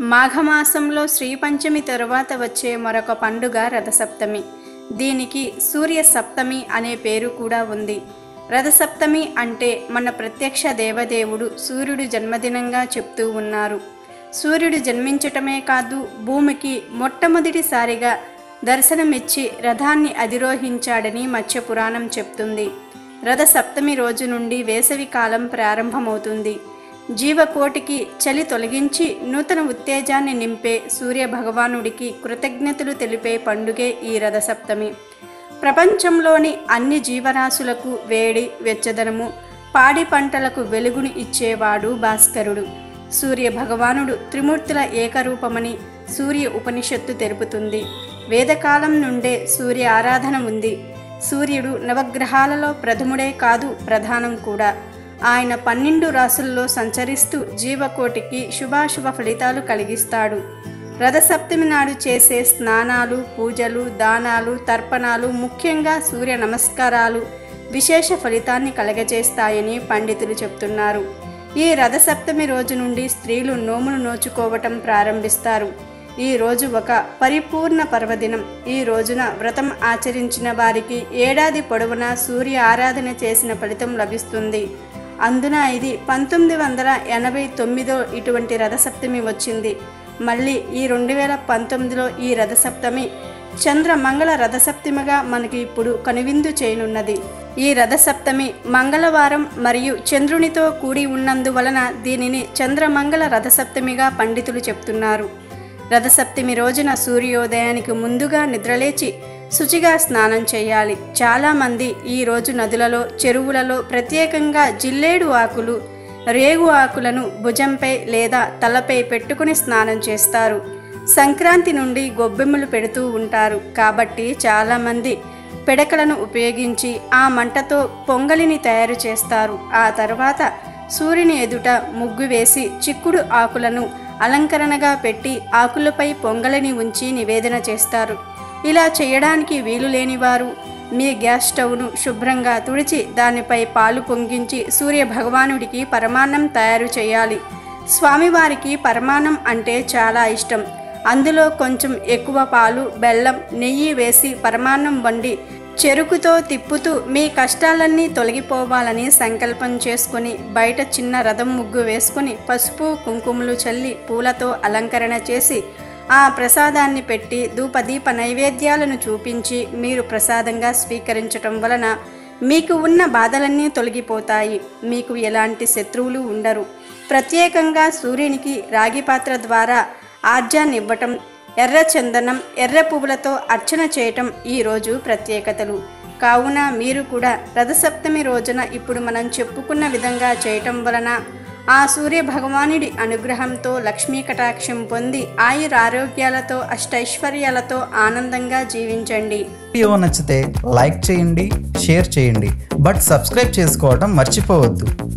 మాఘమాసంలో శ్రీపంచమి తరువాత వచ్చే మరొక పండుగ రథసప్తమి దీనికి సూర్య సప్తమి అనే పేరు కూడా ఉంది రథసప్తమి అంటే మన ప్రత్యక్ష దేవదేవుడు సూర్యుడు జన్మదినంగా చెప్తూ ఉన్నారు సూర్యుడు జన్మించటమే కాదు భూమికి మొట్టమొదటిసారిగా దర్శనమిచ్చి రథాన్ని అధిరోహించాడని మత్స్య పురాణం చెప్తుంది రథ సప్తమి రోజు నుండి వేసవి కాలం ప్రారంభమవుతుంది జీవకోటికి చలి తొలగించి నూతన ఉత్తేజాన్ని నింపే సూర్య భగవానుడికి కృతజ్ఞతలు తెలిపే పండుగే ఈ రథసప్తమి ప్రపంచంలోని అన్ని జీవరాశులకు వేడి వెచ్చదనము పాడి పంటలకు వెలుగును ఇచ్చేవాడు భాస్కరుడు సూర్య భగవానుడు త్రిమూర్తుల ఏకరూపమని సూర్య ఉపనిషత్తు తెలుపుతుంది వేదకాలం నుండే సూర్య ఆరాధన ఉంది సూర్యుడు నవగ్రహాలలో ప్రథముడే కాదు ప్రధానం కూడా ఆయన పన్నెండు రాసుల్లో సంచరిస్తూ జీవకోటికి శుభాశుభ ఫలితాలు కలిగిస్తాడు రథసప్తమి నాడు చేసే స్నానాలు పూజలు దానాలు తర్పణాలు ముఖ్యంగా సూర్య నమస్కారాలు విశేష ఫలితాన్ని కలగజేస్తాయని పండితులు చెప్తున్నారు ఈ రథసప్తమి రోజు నుండి స్త్రీలు నోములు నోచుకోవటం ప్రారంభిస్తారు ఈ రోజు ఒక పరిపూర్ణ పర్వదినం ఈ రోజున వ్రతం ఆచరించిన వారికి ఏడాది పొడవునా సూర్య ఆరాధన చేసిన ఫలితం లభిస్తుంది అందున ఇది పంతొమ్మిది వందల ఎనభై తొమ్మిదో ఇటువంటి రథసప్తమి వచ్చింది మళ్ళీ ఈ రెండు వేల పంతొమ్మిదిలో ఈ రథసప్తమి చంద్ర మంగళ రథసప్తమిగా మనకి ఇప్పుడు కనువిందు చేయనున్నది ఈ రథసప్తమి మంగళవారం మరియు చంద్రునితో కూడి ఉన్నందువలన దీనిని చంద్రమంగళ రథసప్తమిగా పండితులు చెప్తున్నారు రథసప్తమి రోజున సూర్యోదయానికి ముందుగా నిద్రలేచి శుచిగా స్నానం చేయాలి చాలామంది ఈ రోజు నదులలో చెరువులలో ప్రత్యేకంగా జిల్లేడు ఆకులు రేగు ఆకులను భుజంపై లేదా తలపై పెట్టుకుని స్నానం చేస్తారు సంక్రాంతి నుండి గొబ్బెమ్మలు పెడుతూ ఉంటారు కాబట్టి చాలామంది పిడకలను ఉపయోగించి ఆ మంటతో పొంగలిని తయారు చేస్తారు ఆ తర్వాత సూర్యుని ఎదుట ముగ్గు వేసి చిక్కుడు ఆకులను అలంకరణగా పెట్టి ఆకులపై పొంగలిని ఉంచి నివేదన చేస్తారు ఇలా చేయడానికి వీలు లేనివారు మీ గ్యాస్ స్టవ్ను శుభ్రంగా తుడిచి దానిపై పాలు పొంగించి సూర్య భగవానుడికి పరమాన్నం తయారు చేయాలి స్వామివారికి పరమాన్నం అంటే చాలా ఇష్టం అందులో కొంచెం ఎక్కువ పాలు బెల్లం నెయ్యి వేసి పరమాన్నం వండి చెరుకుతో తిప్పుతూ మీ కష్టాలన్నీ తొలగిపోవాలని సంకల్పం చేసుకుని బయట చిన్న రథం ముగ్గు వేసుకుని పసుపు కుంకుమలు చల్లి పూలతో అలంకరణ చేసి ఆ ప్రసాదాన్ని పెట్టి ధూపదీప నైవేద్యాలను చూపించి మీరు ప్రసాదంగా స్వీకరించటం వలన మీకు ఉన్న బాధలన్నీ తొలగిపోతాయి మీకు ఎలాంటి శత్రువులు ఉండరు ప్రత్యేకంగా సూర్యునికి రాగి పాత్ర ద్వారా ఆర్జాన్ని ఇవ్వటం ఎర్ర చందనం ఎర్ర పువ్వులతో అర్చన చేయటం ఈరోజు ప్రత్యేకతలు కావున మీరు కూడా రథసప్తమి రోజున ఇప్పుడు మనం చెప్పుకున్న విధంగా చేయటం వలన ఆ సూర్య భగవానుడి అనుగ్రహంతో లక్ష్మీ కటాక్షం పొంది ఆయుర ఆరోగ్యాలతో అష్టైశ్వర్యాలతో ఆనందంగా జీవించండి వీడియో నచ్చితే లైక్ చేయండి షేర్ చేయండి బట్ సబ్స్క్రైబ్ చేసుకోవడం మర్చిపోవద్దు